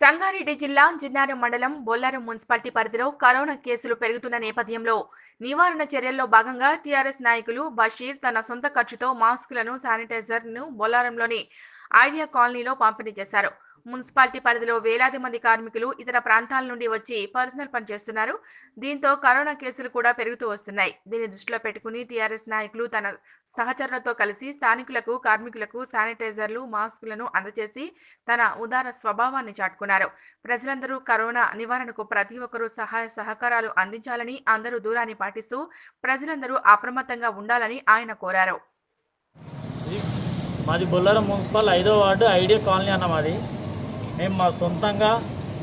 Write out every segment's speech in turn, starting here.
సంగారెడ్డి జిల్లా జిన్నారం మండలం బొల్లారం మున్సిపాలిటీ పరిధిలో కరోనా కేసులు పెరుగుతున్న నేపథ్యంలో నివారణ చర్యల్లో భాగంగా టీఆర్ఎస్ నాయకులు బషీర్ తన సొంత ఖర్చుతో మాస్కులను శానిటైజర్ను బొల్లారంలోని ఐడియా కాలనీలో పంపిణీ చేశారు మున్సిపాలిటీ పరిధిలో వేలాది మంది కార్మికులు ఇతర ప్రాంతాల నుండి వచ్చి పర్సనల్ పని చేస్తున్నారు దీంతో కరోనా కేసులు కూడా పెరుగుతూ వస్తున్నాయి దీన్ని దృష్టిలో పెట్టుకుని టీఆర్ఎస్ నాయకులు తన సహచరులతో కలిసి స్థానికులకు కార్మికులకు శానిటైజర్లు మాస్కులను అందజేసి తన ఉదార స్వభావాన్ని చాటుకున్నారు ప్రజలందరూ కరోనా నివారణకు ప్రతి ఒక్కరూ సహాయ సహకారాలు అందించాలని అందరూ దూరాన్ని పాటిస్తూ ప్రజలందరూ అప్రమత్తంగా ఉండాలని ఆయన కోరారు ఇది మాది బొల్లారం మున్సిపల్ ఐదో వార్డు ఐడియా కాలనీ అన్న మాది మేము మా సొంతంగా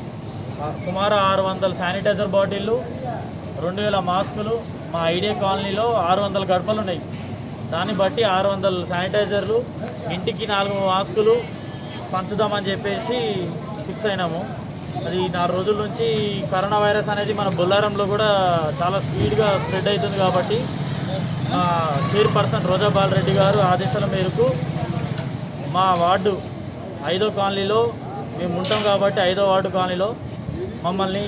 ఆ, సుమారు ఆరు వందల శానిటైజర్ బాటిళ్ళు రెండు వేల మాస్కులు మా ఐడియా కాలనీలో ఆరు వందల గడపలు ఉన్నాయి దాన్ని బట్టి ఆరు వందల శానిటైజర్లు ఇంటికి నాలుగు మాస్కులు పంచుదామని చెప్పేసి ఫిక్స్ అయినాము అది నాలుగు రోజుల నుంచి కరోనా వైరస్ అనేది మన బొల్లారంలో కూడా చాలా స్పీడ్గా స్ప్రెడ్ అవుతుంది కాబట్టి మా చైర్పర్సన్ రోజా బాలరెడ్డి గారు ఆదేశాల మేరకు మా వార్డు ఐదో కాలనీలో మేము ఉంటాం కాబట్టి ఐదో వార్డు కాలనీలో మమ్మల్ని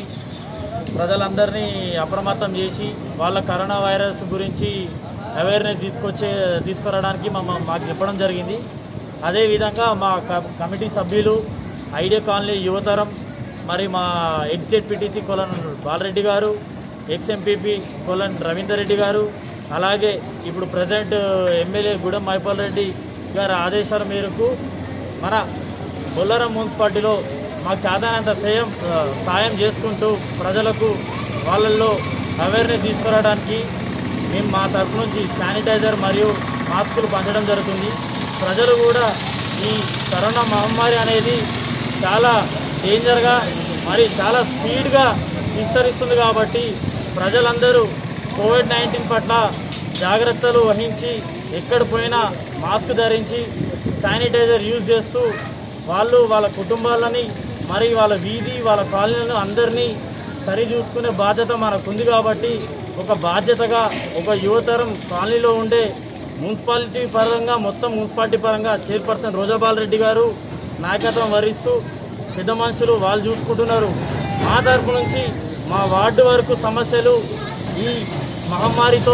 ప్రజలందరినీ అప్రమత్తం చేసి వాళ్ళ కరోనా వైరస్ గురించి అవేర్నెస్ తీసుకొచ్చే తీసుకురావడానికి మమ్మ మాకు చెప్పడం జరిగింది అదేవిధంగా మా క- కమిటీ సభ్యులు ఐడియా కాలనీ యువతరం మరి మా ఎగ్జెడ్పిటిసి కొలన్ బాలరెడ్డి గారు ఎక్స్ఎంపీపీ కొలన్ రవీందర్ రెడ్డి గారు అలాగే ఇప్పుడు ప్రజెంట్ ఎమ్మెల్యే గూడెం మైపాల్ రెడ్డి గారి ఆదేశాల మేరకు మన బొల్లారం మున్సిపాలిటీలో మాకు చాదనంత సేయం ఆ, సాయం చేసుకుంటూ ప్రజలకు వాళ్ళల్లో అవేర్నెస్ తీసుకురావడానికి మేము మా తరఫు నుంచి శానిటైజర్ మరియు మాస్కులు పంచడం జరుగుతుంది ప్రజలు కూడా ఈ కరోనా మహమ్మారి అనేది చాలా డేంజర్గా మరి చాలా స్పీడ్గా విస్తరిస్తుంది కాబట్టి ప్రజలందరూ కోవిడ్ నైన్టీన్ పట్ల జాగ్రత్తలు వహించి ఎక్కడ పోయినా మాస్క్ ధరించి శానిటైజర్ యూజ్ చేస్తూ వాళ్ళు వాళ్ళ కుటుంబాలని మరి వాళ్ళ వీధి వాళ్ళ కాలనీలను అందరినీ సరి చూసుకునే బాధ్యత మనకుంది కాబట్టి ఒక బాధ్యతగా ఒక యువతరం కాలనీలో ఉండే మున్సిపాలిటీ పరంగా మొత్తం మున్సిపాలిటీ పరంగా చైర్పర్సన్ రోజాబాల్ రెడ్డి గారు నాయకత్వం వహిస్తూ పెద్ద మనుషులు వాళ్ళు చూసుకుంటున్నారు మా తరపు నుంచి మా వార్డు వరకు సమస్యలు ఈ మహమ్మారితో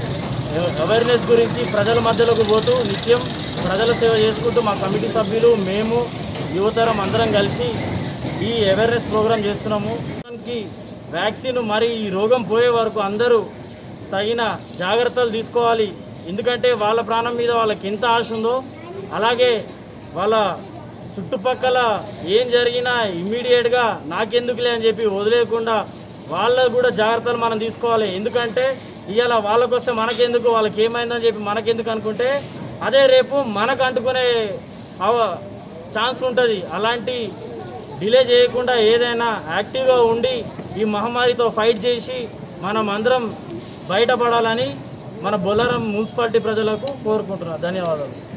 అవేర్నెస్ గురించి ప్రజల మధ్యలోకి పోతూ నిత్యం ప్రజల సేవ చేసుకుంటూ మా కమిటీ సభ్యులు మేము యువతరం అందరం కలిసి ఈ అవేర్నెస్ ప్రోగ్రాం చేస్తున్నాము దానికి వ్యాక్సిన్ మరి ఈ రోగం పోయే వరకు అందరూ తగిన జాగ్రత్తలు తీసుకోవాలి ఎందుకంటే వాళ్ళ ప్రాణం మీద వాళ్ళకి ఎంత ఆశ ఉందో అలాగే వాళ్ళ చుట్టుపక్కల ఏం జరిగినా ఇమ్మీడియట్గా నాకెందుకులే అని చెప్పి వదిలేయకుండా వాళ్ళ కూడా జాగ్రత్తలు మనం తీసుకోవాలి ఎందుకంటే ఇవాళ వాళ్ళకి వస్తే మనకెందుకు వాళ్ళకి ఏమైందని చెప్పి మనకెందుకు అనుకుంటే అదే రేపు మనకు అంటుకునే అవ ఛాన్స్ ఉంటుంది అలాంటి డిలే చేయకుండా ఏదైనా యాక్టివ్గా ఉండి ఈ మహమ్మారితో ఫైట్ చేసి మనం అందరం బయటపడాలని మన బొల్లారం మున్సిపాలిటీ ప్రజలకు కోరుకుంటున్నాను ధన్యవాదాలు